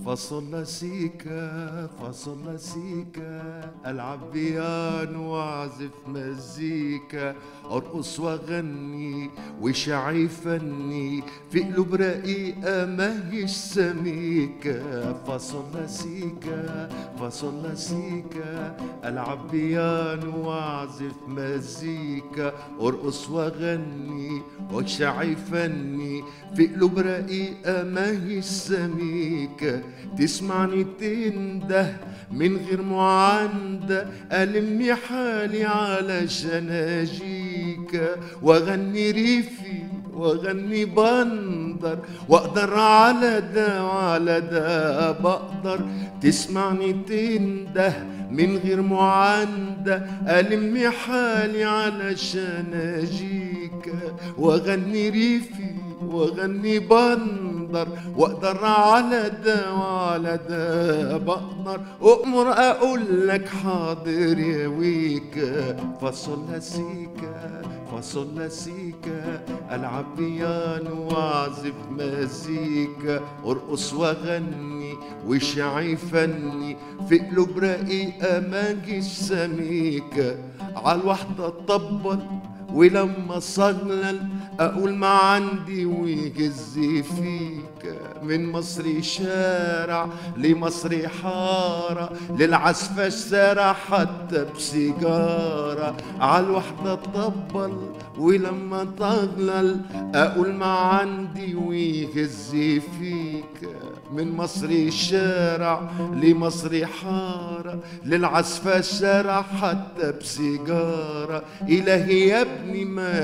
فصل سيكا فصل سيكا العب بيانو واعزف مزيكا ارقص واغني وشعي فني في قلوب رقيقة ما هيش سميكة فصل سيكا فصل سيكا العب بيانو واعزف مزيكا ارقص واغني وشعي فني في قلوب رقيقة ما هيش سميكة تسمعني تنده من غير معاندة ألمي حالي علشان أجيك وأغني ريفي واغني بندر واقدر على ده وعلى ده بقدر تسمعني تنده من غير معاندة ألمي حالي علشان أجيك وأغني ريفي وأغني بندر وأقدر على ده وعلى ده بقدر أؤمر أقول لك حاضر يا ويكا فصل سيكا فصل سيكا العب بيانو واعزف مزيكا ارقص واغني وشعي فني في قلوب رقيقة ما جيش سميكة عالوحدة طبل ولما صغلل اقول ما عندي ويجز فيك من مصري شارع لمصري حارة للعزفة السارع حتى بسيجارة عالوحدة طبل ولما تغلل اقول ما عندي ويهز فيك من مصري شارع لمصري حارة للعزفة الشارع حتى بسيجارة إلهي يا ابني ما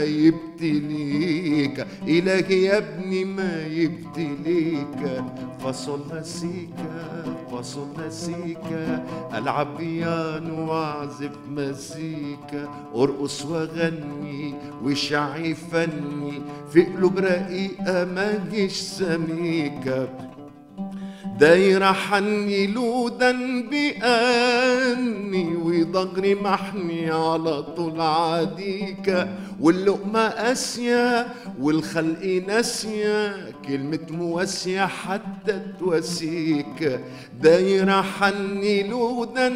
يبتليك إلهي يا ابني ما يبتليك فصل سيكا فصل سيكا ألعب بيانو وأعزف مزيكا أرقص وأغني وشعي فني في قلوب رقيقة ما جيش سميكة دايرة حني لودا بأني وضغري محني على طول عاديكا واللقمة قاسية والخلق ناسية كلمة مواسية حتى تواسيك دايرة حني لودا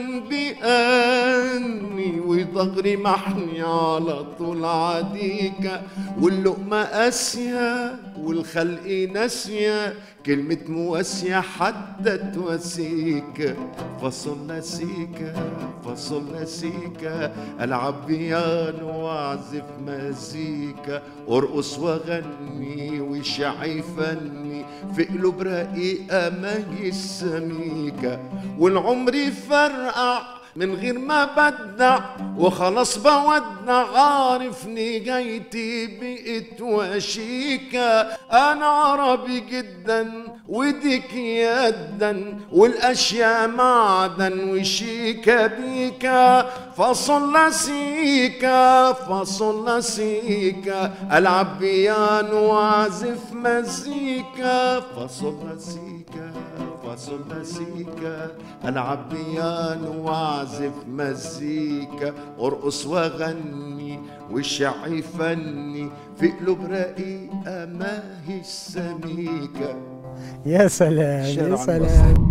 بأني وضغري محني على طول عاديكا واللقمة قاسية والخلق ناسية كلمة مواسية حتى تواسيك فصل سيكا فصل سيكا ألعب بيانو وأعزف مزيكا أرقص وأغني وشعي فني في قلوب رقيقة ما سميكة والعمر يفرقع من غير ما بدع وخلاص بودع عارفني جايتي بقت وشيكة أنا عربي جدا وديك يدا والأشياء معدن وشيكة بيكا فصل سيكا فصل سيكا ألعب بيانو وأعزف مزيكا فصل سيكا فصل سيكا ألعب بيانو وأعزف مزيكا أرقص وأغني وشعي فني في قلوب رقيقة ما هي السميكة يا سلام يا شارع سلام